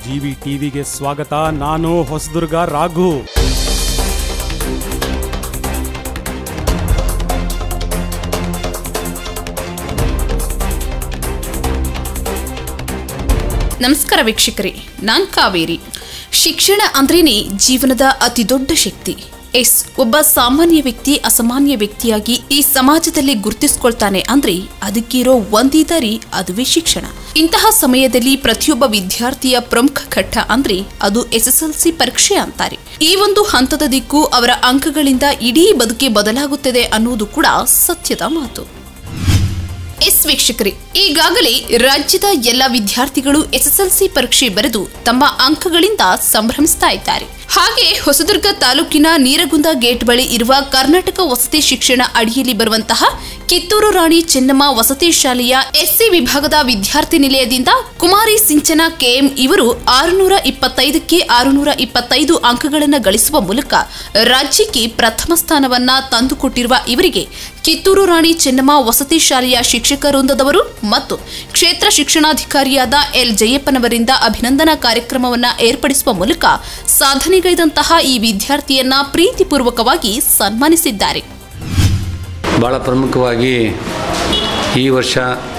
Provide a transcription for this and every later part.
GV ಟಿವಿಗೆ ಸ್ವಾಗತ ನಾನು ಹೊಸದುರ್ಗ ರಾಘು ನಮಸ್ಕಾರ ವೀಕ್ಷಕರೇ ನಾನ್ ಕಾವೇರಿ ಶಿಕ್ಷಣ ಅಂದ್ರೇನೆ ಜೀವನದ ಅತಿ ದೊಡ್ಡ ಶಕ್ತಿ ಎಸ್ ಒಬ್ಬ ಸಾಮಾನ್ಯ ವ್ಯಕ್ತಿ ಅಸಾಮಾನ್ಯ ವ್ಯಕ್ತಿಯಾಗಿ ಈ ಸಮಾಜದಲ್ಲಿ ಗುರುತಿಸ್ಕೊಳ್ತಾನೆ ಅಂದ್ರೆ ಅದಕ್ಕಿರೋ ಒಂದೇ ದಾರಿ ಅದುವೇ ಶಿಕ್ಷಣ ಇಂತಹ ಸಮಯದಲ್ಲಿ ಪ್ರತಿಯೊಬ್ಬ ವಿದ್ಯಾರ್ಥಿಯ ಪ್ರಮುಖ ಘಟ್ಟ ಅಂದ್ರೆ ಅದು ಎಸ್ಎಸ್ಎಲ್ಸಿ ಪರೀಕ್ಷೆ ಅಂತಾರೆ ಈ ಒಂದು ಹಂತದ ದಿಕ್ಕು ಅವರ ಅಂಕಗಳಿಂದ ಇಡೀ ಬದುಕೆ ಬದಲಾಗುತ್ತದೆ ಅನ್ನುವುದು ಕೂಡ ಸತ್ಯದ ಮಾತು ಎಸ್ ವೀಕ್ಷಕರೇ ಈಗಾಗಲೇ ರಾಜ್ಯದ ಎಲ್ಲ ವಿದ್ಯಾರ್ಥಿಗಳು ಎಸ್ಎಸ್ಎಲ್ಸಿ ಪರೀಕ್ಷೆ ಬರೆದು ತಮ್ಮ ಅಂಕಗಳಿಂದ ಸಂಭ್ರಮಿಸ್ತಾ ಇದ್ದಾರೆ ಹಾಗೆ ಹೊಸದುರ್ಗ ತಾಲೂಕಿನ ನೀರಗುಂದ ಗೇಟ್ ಬಳಿ ಇರುವ ಕರ್ನಾಟಕ ವಸತಿ ಶಿಕ್ಷಣ ಅಡಿಯಲ್ಲಿ ಬರುವಂತಹ ಕಿತ್ತೂರು ರಾಣಿ ಚೆನ್ನಮ್ಮ ವಸತಿ ಶಾಲೆಯ ಎಸ್ಸಿ ವಿಭಾಗದ ವಿದ್ಯಾರ್ಥಿ ನಿಲಯದಿಂದ ಕುಮಾರಿ ಸಿಂಚನ ಕೆಎಂ ಇವರು ಆರುನೂರ ಇಪ್ಪತ್ತೈದಕ್ಕೆ ಆರುನೂರ ಇಪ್ಪತ್ತೈದು ಅಂಕಗಳನ್ನು ಗಳಿಸುವ ಮೂಲಕ ರಾಜ್ಯಕ್ಕೆ ಪ್ರಥಮ ಸ್ಥಾನವನ್ನ ತಂದುಕೊಟ್ಟಿರುವ ಇವರಿಗೆ ಕಿತ್ತೂರು ರಾಣಿ ಚೆನ್ನಮ್ಮ ವಸತಿ ಶಾಲೆಯ ಶಿಕ್ಷಕ ವೃಂದದವರು ಮತ್ತು ಕ್ಷೇತ್ರ ಶಿಕ್ಷಣಾಧಿಕಾರಿಯಾದ ಎಲ್ ಜಯಪ್ಪನವರಿಂದ ಅಭಿನಂದನಾ ಕಾರ್ಯಕ್ರಮವನ್ನ ಏರ್ಪಡಿಸುವ ಮೂಲಕ ಸಾಧನೆಗೈದಂತಹ ಈ ವಿದ್ಯಾರ್ಥಿಯನ್ನ ಪ್ರೀತಿಪೂರ್ವಕವಾಗಿ ಸನ್ಮಾನಿಸಿದ್ದಾರೆ ಭಾಳ ಪ್ರಮುಖವಾಗಿ ಈ ವರ್ಷ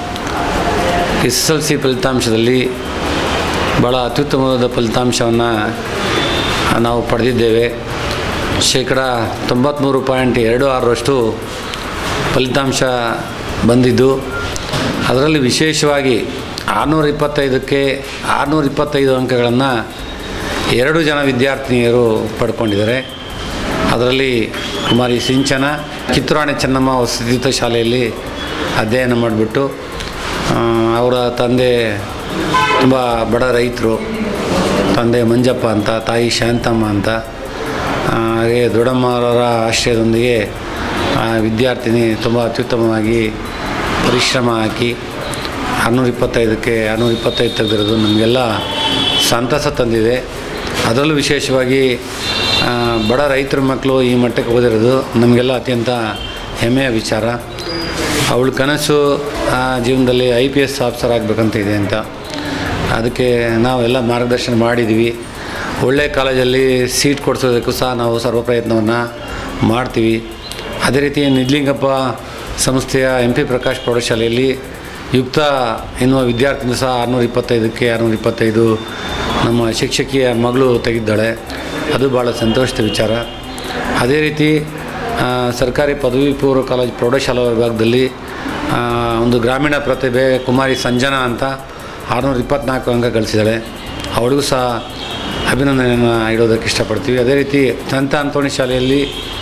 ಎಸ್ ಎಲ್ ಸಿ ಫಲಿತಾಂಶದಲ್ಲಿ ಭಾಳ ಅತ್ಯುತ್ತಮವಾದ ಫಲಿತಾಂಶವನ್ನು ನಾವು ಪಡೆದಿದ್ದೇವೆ ಶೇಕಡ ತೊಂಬತ್ತ್ಮೂರು ಪಾಯಿಂಟ್ ಎರಡು ಆರರಷ್ಟು ಫಲಿತಾಂಶ ಬಂದಿದ್ದು ಅದರಲ್ಲಿ ವಿಶೇಷವಾಗಿ ಆರುನೂರ ಇಪ್ಪತ್ತೈದಕ್ಕೆ ಆರುನೂರ ಇಪ್ಪತ್ತೈದು ಅಂಕಗಳನ್ನು ಎರಡು ಜನ ವಿದ್ಯಾರ್ಥಿನಿಯರು ಪಡ್ಕೊಂಡಿದ್ದಾರೆ ಅದರಲ್ಲಿ ಕುಮಾರಿ ಸಿಂಚನ ಕಿತ್ತೂರಾಣಿ ಚೆನ್ನಮ್ಮ ವಸತಿ ಶಾಲೆಯಲ್ಲಿ ಅಧ್ಯಯನ ಮಾಡಿಬಿಟ್ಟು ಅವರ ತಂದೆ ತುಂಬ ಬಡ ರೈತರು ತಂದೆ ಮಂಜಪ್ಪ ಅಂತ ತಾಯಿ ಶಾಂತಮ್ಮ ಅಂತ ಆ, ಹಾಗೆ ದೊಡ್ಡಮ್ಮರವರ ಆಶ್ರಯದೊಂದಿಗೆ ಆ ವಿದ್ಯಾರ್ಥಿನಿ ತುಂಬ ಅತ್ಯುತ್ತಮವಾಗಿ ಪರಿಶ್ರಮ ಹಾಕಿ ಆರುನೂರ ಇಪ್ಪತ್ತೈದಕ್ಕೆ ಆರುನೂರ ಇಪ್ಪತ್ತೈದು ತೆಗೆದಿರೋದು ನಮಗೆಲ್ಲ ಸಂತಸ ತಂದಿದೆ ಅದರಲ್ಲೂ ವಿಶೇಷವಾಗಿ ಆ, ಬಡ ರೈತರ ಮಕ್ಕಳು ಈ ಮಟ್ಟಕ್ಕೆ ಓದಿರೋದು ನಮಗೆಲ್ಲ ಅತ್ಯಂತ ಹೆಮ್ಮೆಯ ವಿಚಾರ ಅವಳ ಕನಸು ಆ ಜೀವನದಲ್ಲಿ ಐ ಪಿ ಎಸ್ ಆಫೀಸರ್ ಆಗಬೇಕಂತ ಇದೆ ಅಂತ ಅದಕ್ಕೆ ನಾವೆಲ್ಲ ಮಾರ್ಗದರ್ಶನ ಮಾಡಿದ್ದೀವಿ ಒಳ್ಳೆ ಕಾಲೇಜಲ್ಲಿ ಸೀಟ್ ಕೊಡಿಸೋದಕ್ಕೂ ಸಹ ನಾವು ಸರ್ವ ಪ್ರಯತ್ನವನ್ನು ಮಾಡ್ತೀವಿ ಅದೇ ರೀತಿ ನಿಜ್ಲಿಂಗಪ್ಪ ಸಂಸ್ಥೆಯ ಎಂ ಪಿ ಪ್ರಕಾಶ್ ಪ್ರೌಢಶಾಲೆಯಲ್ಲಿ ಯುಕ್ತ ಎನ್ನುವ ವಿದ್ಯಾರ್ಥಿನೂ ಸಹ ಆರುನೂರ ಇಪ್ಪತ್ತೈದಕ್ಕೆ ಆರುನೂರ ಇಪ್ಪತ್ತೈದು ನಮ್ಮ ಶಿಕ್ಷಕಿಯ ಮಗಳು ತೆಗೆದಿದ್ದಾಳೆ ಅದು ಭಾಳ ಸಂತೋಷದ ವಿಚಾರ ಅದೇ ರೀತಿ ಆ, ಸರ್ಕಾರಿ ಪದವಿ ಪೂರ್ವ ಕಾಲೇಜು ಪ್ರೌಢಶಾಲಾ ವಿಭಾಗದಲ್ಲಿ ಆ, ಒಂದು ಗ್ರಾಮೀಣ ಪ್ರತಿಭೆ ಕುಮಾರಿ ಸಂಜನಾ ಅಂತ ಆರುನೂರ ಇಪ್ಪತ್ನಾಲ್ಕು ಅಂಕ ಗಳಿಸಿದ್ದಾಳೆ ಅವಳಿಗೂ ಸಹ ಅಭಿನಂದನೆಯನ್ನು ಇಡೋದಕ್ಕೆ ಇಷ್ಟಪಡ್ತೀವಿ ಅದೇ ರೀತಿ ಸಂತ ಅಂತೋಣಿ ಶಾಲೆಯಲ್ಲಿ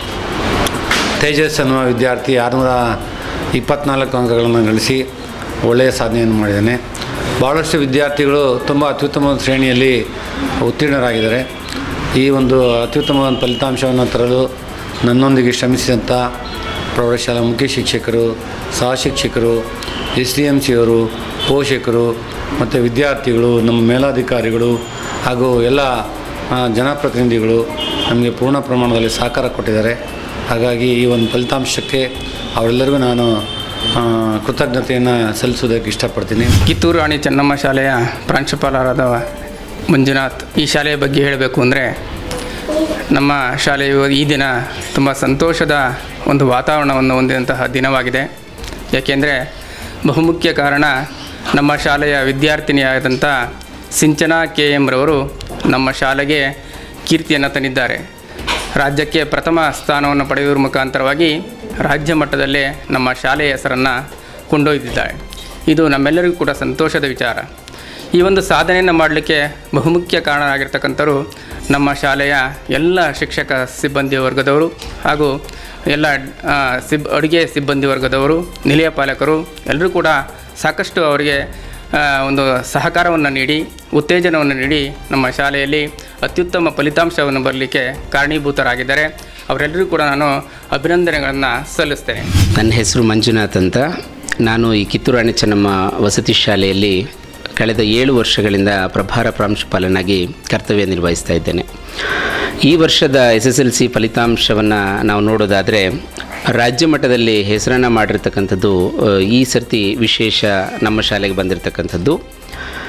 ತೇಜಸ್ ಅನ್ನುವ ವಿದ್ಯಾರ್ಥಿ ಆರುನೂರ ಇಪ್ಪತ್ನಾಲ್ಕು ಅಂಕಗಳನ್ನು ಗಳಿಸಿ ಒಳ್ಳೆಯ ಸಾಧನೆಯನ್ನು ಮಾಡಿದ್ದಾನೆ ಭಾಳಷ್ಟು ವಿದ್ಯಾರ್ಥಿಗಳು ತುಂಬ ಅತ್ಯುತ್ತಮ ಶ್ರೇಣಿಯಲ್ಲಿ ಉತ್ತೀರ್ಣರಾಗಿದ್ದಾರೆ ಈ ಒಂದು ಅತ್ಯುತ್ತಮವಾದ ಫಲಿತಾಂಶವನ್ನು ತರಲು ನನ್ನೊಂದಿಗೆ ಶ್ರಮಿಸಿದಂಥ ಪ್ರೌಢಶಾಲಾ ಮುಖ್ಯ ಶಿಕ್ಷಕರು ಸಹ ಶಿಕ್ಷಕರು ಎಸ್ ಡಿ ಎಮ್ ಸಿಯವರು ಪೋಷಕರು ಮತ್ತು ವಿದ್ಯಾರ್ಥಿಗಳು ನಮ್ಮ ಮೇಲಾಧಿಕಾರಿಗಳು ಹಾಗೂ ಎಲ್ಲ ಆ, ಜನಪ್ರತಿನಿಧಿಗಳು ನಮಗೆ ಪೂರ್ಣ ಪ್ರಮಾಣದಲ್ಲಿ ಸಹಕಾರ ಕೊಟ್ಟಿದ್ದಾರೆ ಹಾಗಾಗಿ ಈ ಒಂದು ಫಲಿತಾಂಶಕ್ಕೆ ಅವರೆಲ್ಲರಿಗೂ ನಾನು ಆ, ಕೃತಜ್ಞತೆಯನ್ನು ಸಲ್ಲಿಸೋದಕ್ಕೆ ಇಷ್ಟಪಡ್ತೀನಿ ಕಿತ್ತೂರು ರಾಣಿ ಚೆನ್ನಮ್ಮ ಶಾಲೆಯ ಪ್ರಾಂಶುಪಾಲರಾದ ಮಂಜುನಾಥ್ ಈ ಶಾಲೆಯ ಬಗ್ಗೆ ಹೇಳಬೇಕು ಅಂದರೆ ನಮ್ಮ ಶಾಲೆಯು ಈ ದಿನ ತುಂಬ ಸಂತೋಷದ ಒಂದು ವಾತಾವರಣವನ್ನು ಹೊಂದಿದಂತಹ ದಿನವಾಗಿದೆ ಯಾಕೆಂದರೆ ಬಹುಮುಖ್ಯ ಕಾರಣ ನಮ್ಮ ಶಾಲೆಯ ವಿದ್ಯಾರ್ಥಿನಿಯಾದಂಥ ಸಿಂಚನಾ ಕೆ ಎಂರವರು ನಮ್ಮ ಶಾಲೆಗೆ ಕೀರ್ತಿಯನ್ನು ತಂದಿದ್ದಾರೆ ರಾಜ್ಯಕ್ಕೆ ಪ್ರಥಮ ಸ್ಥಾನವನ್ನು ಪಡೆಯುವ ಮುಖಾಂತರವಾಗಿ ರಾಜ್ಯ ಮಟ್ಟದಲ್ಲೇ ನಮ್ಮ ಶಾಲೆಯ ಹೆಸರನ್ನು ಕೊಂಡೊಯ್ದಿದ್ದಾಳೆ ಇದು ನಮ್ಮೆಲ್ಲರಿಗೂ ಕೂಡ ಸಂತೋಷದ ವಿಚಾರ ಈ ಒಂದು ಸಾಧನೆಯನ್ನು ಮಾಡಲಿಕ್ಕೆ ಬಹುಮುಖ್ಯ ಕಾರಣರಾಗಿರ್ತಕ್ಕಂಥವ್ರು ನಮ್ಮ ಶಾಲೆಯ ಎಲ್ಲ ಶಿಕ್ಷಕ ಸಿಬ್ಬಂದಿ ವರ್ಗದವರು ಹಾಗೂ ಎಲ್ಲ ಆ, ಸಿಬ್ ಅಡುಗೆ ಸಿಬ್ಬಂದಿ ವರ್ಗದವರು ನಿಲಯ ಪಾಲಕರು ಎಲ್ಲರೂ ಕೂಡ ಸಾಕಷ್ಟು ಅವರಿಗೆ ಆ, ಒಂದು ಸಹಕಾರವನ್ನು ನೀಡಿ ಉತ್ತೇಜನವನ್ನು ನೀಡಿ ನಮ್ಮ ಶಾಲೆಯಲ್ಲಿ ಅತ್ಯುತ್ತಮ ಫಲಿತಾಂಶವನ್ನು ಬರಲಿಕ್ಕೆ ಕಾರಣೀಭೂತರಾಗಿದ್ದಾರೆ ಅವರೆಲ್ಲರಿಗೂ ಕೂಡ ನಾನು ಅಭಿನಂದನೆಗಳನ್ನು ಸಲ್ಲಿಸ್ತೇನೆ ನನ್ನ ಹೆಸರು ಮಂಜುನಾಥ್ ಅಂತ ನಾನು ಈ ಕಿತ್ತೂರಾಣಿ ಚೆನ್ನಮ್ಮ ವಸತಿ ಶಾಲೆಯಲ್ಲಿ ಕಳೆದ ಏಳು ವರ್ಷಗಳಿಂದ ಪ್ರಭಾರ ಪ್ರಾಂಶುಪಾಲನಾಗಿ ಕರ್ತವ್ಯ ನಿರ್ವಹಿಸ್ತಾ ಇದ್ದೇನೆ ಈ ವರ್ಷದ ಎಸ್ ಎಸ್ ಎಲ್ ಸಿ ಫಲಿತಾಂಶವನ್ನು ನಾವು ನೋಡೋದಾದರೆ ರಾಜ್ಯ ಮಟ್ಟದಲ್ಲಿ ಹೆಸರನ್ನು ಮಾಡಿರ್ತಕ್ಕಂಥದ್ದು ಆ, ಈ ಸರ್ತಿ ವಿಶೇಷ ನಮ್ಮ ಶಾಲೆಗೆ ಬಂದಿರತಕ್ಕಂಥದ್ದು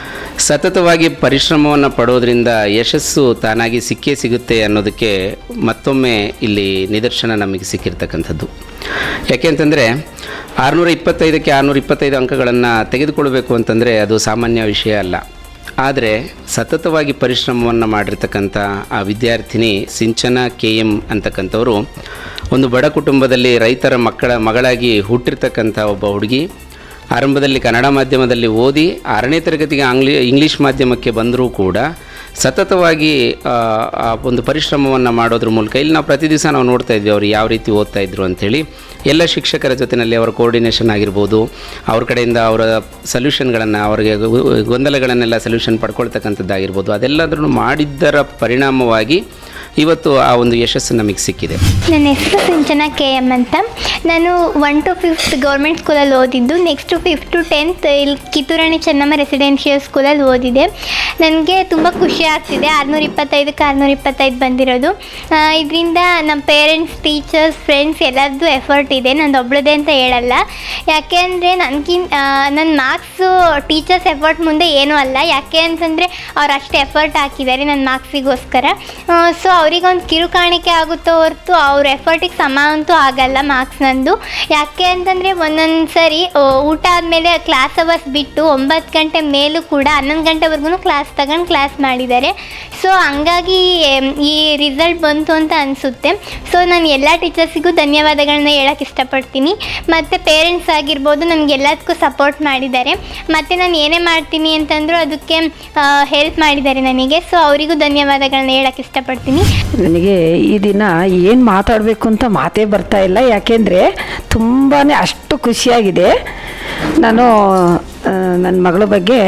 ಸತತವಾಗಿ ಪರಿಶ್ರಮವನ್ನು ಪಡೋದ್ರಿಂದ ಯಶಸ್ಸು ತಾನಾಗಿ ಸಿಕ್ಕೇ ಸಿಗುತ್ತೆ ಅನ್ನೋದಕ್ಕೆ ಮತ್ತೊಮ್ಮೆ ಇಲ್ಲಿ ನಿದರ್ಶನ ನಮಗೆ ಸಿಕ್ಕಿರ್ತಕ್ಕಂಥದ್ದು ಯಾಕೆಂತಂದರೆ ಆರುನೂರ ಇಪ್ಪತ್ತೈದಕ್ಕೆ ಆರುನೂರ ಇಪ್ಪತ್ತೈದು ಅಂಕಗಳನ್ನು ತೆಗೆದುಕೊಳ್ಬೇಕು ಅಂತಂದರೆ ಅದು ಸಾಮಾನ್ಯ ವಿಷಯ ಅಲ್ಲ ಆದರೆ ಸತತವಾಗಿ ಪರಿಶ್ರಮವನ್ನು ಮಾಡಿರ್ತಕ್ಕಂಥ ಆ ವಿದ್ಯಾರ್ಥಿನಿ ಸಿಂಚನ ಕೆ ಎಮ್ ಅಂತಕ್ಕಂಥವರು ಒಂದು ಬಡ ಕುಟುಂಬದಲ್ಲಿ ರೈತರ ಮಕ್ಕಳ ಮಗಳಾಗಿ ಹುಟ್ಟಿರ್ತಕ್ಕಂಥ ಒಬ್ಬ ಹುಡುಗಿ ಆರಂಭದಲ್ಲಿ ಕನ್ನಡ ಮಾಧ್ಯಮದಲ್ಲಿ ಓದಿ ಆರನೇ ತರಗತಿಗೆ ಆಂಗ್ಲಿ ಇಂಗ್ಲೀಷ್ ಮಾಧ್ಯಮಕ್ಕೆ ಬಂದರೂ ಕೂಡ ಸತತವಾಗಿ ಆ, ಆ ಒಂದು ಪರಿಶ್ರಮವನ್ನು ಮಾಡೋದ್ರ ಮೂಲಕ ಇಲ್ಲಿ ನಾವು ಪ್ರತಿ ದಿವಸ ನಾವು ನೋಡ್ತಾ ಇದ್ವಿ ಅವರು ಯಾವ ರೀತಿ ಓದ್ತಾ ಇದ್ರು ಅಂಥೇಳಿ ಎಲ್ಲ ಶಿಕ್ಷಕರ ಜೊತೆಯಲ್ಲಿ ಅವರ ಕೋರ್ಡಿನೇಷನ್ ಆಗಿರ್ಬೋದು ಅವ್ರ ಕಡೆಯಿಂದ ಅವರ ಸೊಲ್ಯೂಷನ್ಗಳನ್ನು ಅವರಿಗೆ ಗೊ- ಗೊಂದಲಗಳನ್ನೆಲ್ಲ ಸೊಲ್ಯೂಷನ್ ಪಡ್ಕೊಳ್ತಕ್ಕಂಥದ್ದಾಗಿರ್ಬೋದು ಅದೆಲ್ಲದನ್ನು ಮಾಡಿದ್ದರ ಪರಿಣಾಮವಾಗಿ ಇವತ್ತು ಆ ಒಂದು ಯಶಸ್ಸು ನಮಗೆ ಸಿಕ್ಕಿದೆ ನನ್ನ ಹೆಸರು ಸಿಂಚನ ಕೆ ಎಮ್ ಅಂತ ನಾನು ಒನ್ ಟು ಫಿಫ್ತ್ ಗೌರ್ಮೆಂಟ್ ಸ್ಕೂಲಲ್ಲಿ ಓದಿದ್ದು ನೆಕ್ಸ್ಟ್ ಫಿಫ್ತ್ ಟು ಟೆಂತ್ ಇಲ್ಲಿ ಕಿತ್ತೂರಾಣಿ ಚೆನ್ನಮ್ಮ ರೆಸಿಡೆನ್ಷಿಯಲ್ ಸ್ಕೂಲಲ್ಲಿ ಓದಿದೆ ನನಗೆ ತುಂಬ ಖುಷಿ ಆಗ್ತಿದೆ ಆರುನೂರ ಇಪ್ಪತ್ತೈದಕ್ಕೆ ಆರುನೂರ ಇಪ್ಪತ್ತೈದು ಬಂದಿರೋದು ಇದರಿಂದ ನಮ್ಮ ಪೇರೆಂಟ್ಸ್ ಟೀಚರ್ಸ್ ಫ್ರೆಂಡ್ಸ್ ಎಲ್ಲರದ್ದು ಎಫರ್ಟ್ ಇದೆ ನಂದು ಒಬ್ಳದೇ ಅಂತ ಹೇಳಲ್ಲ ಯಾಕೆ ಅಂದರೆ ನನಗಿಂತ ನನ್ನ ಮಾರ್ಕ್ಸು ಟೀಚರ್ಸ್ ಎಫರ್ಟ್ ಮುಂದೆ ಏನೂ ಅಲ್ಲ ಯಾಕೆ ಅಂತಂದರೆ ಅವ್ರು ಅಷ್ಟು ಎಫರ್ಟ್ ಹಾಕಿದ್ದಾರೆ ನನ್ನ ಮಾರ್ಕ್ಸಿಗೋಸ್ಕರ ಸೊ ಅವರಿಗೊಂದು ಕಿರುಕಾಣಿಕೆ ಆಗುತ್ತೋ ಹೊರತು ಅವ್ರ ಎಫರ್ಟಿಗೆ ಸಮ ಅಂತೂ ಆಗಲ್ಲ ಮಾರ್ಕ್ಸ್ ನಂದು ಯಾಕೆ ಅಂತಂದರೆ ಒಂದೊಂದು ಸರಿ ಆ, ಊಟ ಆದಮೇಲೆ ಕ್ಲಾಸ್ ಅವರ್ಸ್ ಬಿಟ್ಟು ಒಂಬತ್ತು ಗಂಟೆ ಮೇಲೂ ಕೂಡ ಹನ್ನೊಂದು ಗಂಟೆವರೆಗೂ ಕ್ಲಾಸ್ ತಗೊಂಡು ಕ್ಲಾಸ್ ಮಾಡಿದ್ದಾರೆ ಸೊ ಹಂಗಾಗಿ ಎಮ್, ಈ ರಿಸಲ್ಟ್ ಬಂತು ಅಂತ ಅನಿಸುತ್ತೆ ಸೊ ನಾನು ಎಲ್ಲ ಟೀಚರ್ಸಿಗೂ ಧನ್ಯವಾದಗಳನ್ನ ಹೇಳಕ್ಕೆ ಇಷ್ಟಪಡ್ತೀನಿ ಮತ್ತು ಪೇರೆಂಟ್ಸ್ ಆಗಿರ್ಬೋದು ನನಗೆ ಎಲ್ಲದಕ್ಕೂ ಸಪೋರ್ಟ್ ಮಾಡಿದ್ದಾರೆ ಮತ್ತು ನಾನು ಏನೇ ಮಾಡ್ತೀನಿ ಅಂತಂದರೂ ಅದಕ್ಕೆ ಹೆಲ್ಪ್ ಮಾಡಿದ್ದಾರೆ ನನಗೆ ಸೊ ಅವರಿಗೂ ಧನ್ಯವಾದಗಳನ್ನ ಹೇಳಕ್ಕೆ ಇಷ್ಟಪಡ್ತೀನಿ ನನಗೆ ಈ ದಿನ ಏನು ಮಾತಾಡಬೇಕು ಅಂತ ಮಾತೇ ಬರ್ತಾ ಇಲ್ಲ ಯಾಕೆಂದರೆ ತುಂಬಾ ಅಷ್ಟು ಖುಷಿಯಾಗಿದೆ ನಾನು ಆ, ನನ್ನ ಮಗಳ ಬಗ್ಗೆ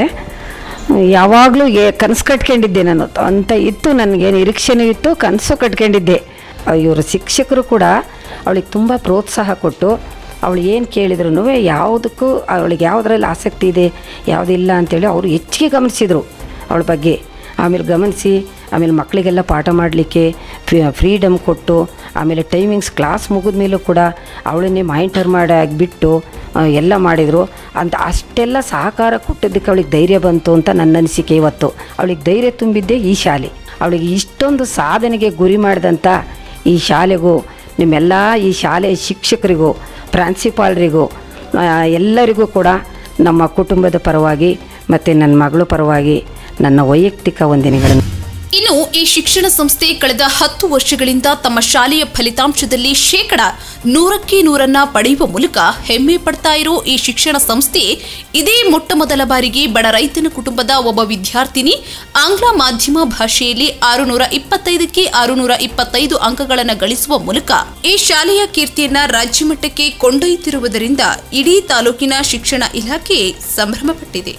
ಯಾವಾಗಲೂ ಏ ಕನಸು ಕಟ್ಕೊಂಡಿದ್ದೆ ನಾನು ಅಂತ ಇತ್ತು ನನಗೆ ನಿರೀಕ್ಷೆನೂ ಇತ್ತು ಕನಸು ಕಟ್ಕೊಂಡಿದ್ದೆ ಇವರು ಶಿಕ್ಷಕರು ಕೂಡ ಅವಳಿಗೆ ತುಂಬ ಪ್ರೋತ್ಸಾಹ ಕೊಟ್ಟು ಅವಳು ಏನು ಕೇಳಿದ್ರು ಯಾವುದಕ್ಕೂ ಅವಳಿಗೆ ಯಾವುದ್ರಲ್ಲಿ ಆಸಕ್ತಿ ಇದೆ ಯಾವುದಿಲ್ಲ ಅಂತೇಳಿ ಅವರು ಹೆಚ್ಚಿಗೆ ಗಮನಿಸಿದರು ಅವಳ ಬಗ್ಗೆ ಆಮೇಲೆ ಗಮನಿಸಿ ಆಮೇಲೆ ಮಕ್ಕಳಿಗೆಲ್ಲ ಪಾಠ ಮಾಡಲಿಕ್ಕೆ ಫ್ರೀಡಮ್ ಕೊಟ್ಟು ಆಮೇಲೆ ಟೈಮಿಂಗ್ಸ್ ಕ್ಲಾಸ್ ಮುಗಿದ ಮೇಲೂ ಕೂಡ ಅವಳನ್ನೇ ಮಾನಿಟರ್ ಮಾಡಿ ಬಿಟ್ಟು ಆ, ಎಲ್ಲ ಮಾಡಿದರು ಅಂತ ಅಷ್ಟೆಲ್ಲ ಸಹಕಾರ ಕೊಟ್ಟಿದ್ದಕ್ಕೆ ಅವಳಿಗೆ ಧೈರ್ಯ ಬಂತು ಅಂತ ನನ್ನ ಅನಿಸಿಕೆ ಇವತ್ತು ಅವಳಿಗೆ ಧೈರ್ಯ ತುಂಬಿದ್ದೇ ಈ ಶಾಲೆ ಅವಳಿಗೆ ಇಷ್ಟೊಂದು ಸಾಧನೆಗೆ ಗುರಿ ಮಾಡಿದಂಥ ಈ ಶಾಲೆಗೂ ನಿಮ್ಮೆಲ್ಲ ಈ ಶಾಲೆಯ ಶಿಕ್ಷಕರಿಗೂ ಪ್ರಾಂಶುಪಾಲರಿಗೂ ಆ, ಎಲ್ಲರಿಗೂ ಕೂಡ ನಮ್ಮ ಕುಟುಂಬದ ಪರವಾಗಿ ಮತ್ತು ನನ್ನ ಮಗಳ ಪರವಾಗಿ ನನ್ನ ವೈಯಕ್ತಿಕ ವಂದನೆಗಳನ್ನು ಇನ್ನು ಈ ಶಿಕ್ಷಣ ಸಂಸ್ಥೆ ಕಳೆದ ಹತ್ತು ವರ್ಷಗಳಿಂದ ತಮ್ಮ ಶಾಲೆಯ ಫಲಿತಾಂಶದಲ್ಲಿ ಶೇಕಡ ನೂರಕ್ಕೆ ನೂರನ್ನ ಪಡೆಯುವ ಮೂಲಕ ಹೆಮ್ಮೆ ಪಡ್ತಾ ಇರೋ ಈ ಶಿಕ್ಷಣ ಸಂಸ್ಥೆ ಇದೇ ಮೊಟ್ಟ ಮೊದಲ ಬಾರಿಗೆ ಬಡ ರೈತನ ಕುಟುಂಬದ ಒಬ್ಬ ವಿದ್ಯಾರ್ಥಿನಿ ಆಂಗ್ಲ ಮಾಧ್ಯಮ ಭಾಷೆಯಲ್ಲಿ ಆರುನೂರ ಇಪ್ಪತ್ತೈದಕ್ಕೆ ಆರುನೂರ ಇಪ್ಪತ್ತೈದು ಅಂಕಗಳನ್ನು ಗಳಿಸುವ ಮೂಲಕ ಈ ಶಾಲೆಯ ಕೀರ್ತಿಯನ್ನ ರಾಜ್ಯಮಟ್ಟಕ್ಕೆ ಕೊಂಡೊಯ್ಯುತ್ತಿರುವುದರಿಂದ ಇಡೀ ತಾಲೂಕಿನ ಶಿಕ್ಷಣ ಇಲಾಖೆ ಸಂಭ್ರಮಪಟ್ಟಿದೆ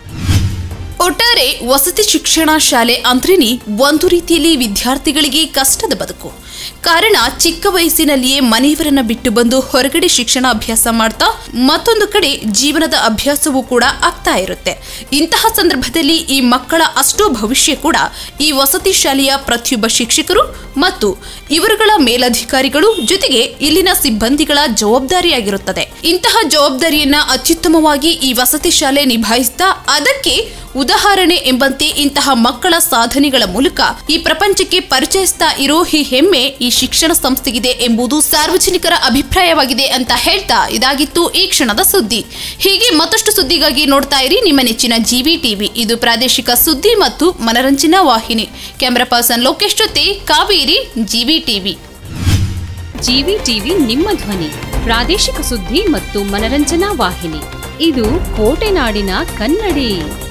ಒಟ್ಟಾರೆ ವಸತಿ ಶಿಕ್ಷಣ ಶಾಲೆ ಅಂದ್ರೇನೆ ಒಂದು ರೀತಿಯಲ್ಲಿ ವಿದ್ಯಾರ್ಥಿಗಳಿಗೆ ಕಷ್ಟದ ಬದುಕು ಕಾರಣ ಚಿಕ್ಕ ವಯಸ್ಸಿನಲ್ಲಿಯೇ ಮನೆಯವರನ್ನ ಬಿಟ್ಟು ಬಂದು ಹೊರಗಡೆ ಶಿಕ್ಷಣ ಅಭ್ಯಾಸ ಮಾಡ್ತಾ ಮತ್ತೊಂದು ಕಡೆ ಜೀವನದ ಅಭ್ಯಾಸವೂ ಕೂಡ ಆಗ್ತಾ ಇರುತ್ತೆ ಇಂತಹ ಸಂದರ್ಭದಲ್ಲಿ ಈ ಮಕ್ಕಳ ಅಷ್ಟೋ ಭವಿಷ್ಯ ಕೂಡ ಈ ವಸತಿ ಶಾಲೆಯ ಪ್ರತಿಯೊಬ್ಬ ಶಿಕ್ಷಕರು ಮತ್ತು ಇವರುಗಳ ಮೇಲಧಿಕಾರಿಗಳು ಜೊತೆಗೆ ಇಲ್ಲಿನ ಸಿಬ್ಬಂದಿಗಳ ಜವಾಬ್ದಾರಿಯಾಗಿರುತ್ತದೆ ಇಂತಹ ಜವಾಬ್ದಾರಿಯನ್ನ ಅತ್ಯುತ್ತಮವಾಗಿ ಈ ವಸತಿ ಶಾಲೆ ನಿಭಾಯಿಸ್ತಾ ಅದಕ್ಕೆ ಉದಾಹರಣೆ ಎಂಬಂತೆ ಇಂತಹ ಮಕ್ಕಳ ಸಾಧನೆಗಳ ಮೂಲಕ ಈ ಪ್ರಪಂಚಕ್ಕೆ ಪರಿಚಯಿಸ್ತಾ ಇರೋ ಈ ಹೆಮ್ಮೆ ಈ ಶಿಕ್ಷಣ ಸಂಸ್ಥೆಗಿದೆ ಎಂಬುದು ಸಾರ್ವಜನಿಕರ ಅಭಿಪ್ರಾಯವಾಗಿದೆ ಅಂತ ಹೇಳ್ತಾ ಇದಾಗಿತ್ತು ಈ ಕ್ಷಣದ ಸುದ್ದಿ ಹೀಗೆ ಮತ್ತಷ್ಟು ಸುದ್ದಿಗಾಗಿ ನೋಡ್ತಾ ಇರಿ ನಿಮ್ಮ ನೆಚ್ಚಿನ ಜಿವಿ ಟಿವಿ ಇದು ಪ್ರಾದೇಶಿಕ ಸುದ್ದಿ ಮತ್ತು ಮನರಂಜನಾ ವಾಹಿನಿ ಕ್ಯಾಮರಾ ಪರ್ಸನ್ ಲೋಕೇಶ್ ಜೊತೆ ಕಾವೇರಿ ಜಿವಿ ಟಿವಿ ಜಿವಿ ಟಿವಿ ನಿಮ್ಮ ಧ್ವನಿ ಪ್ರಾದೇಶಿಕ ಸುದ್ದಿ ಮತ್ತು ಮನರಂಜನಾ ವಾಹಿನಿ ಇದು ಕೋಟೆನಾಡಿನ ಕನ್ನಡಿ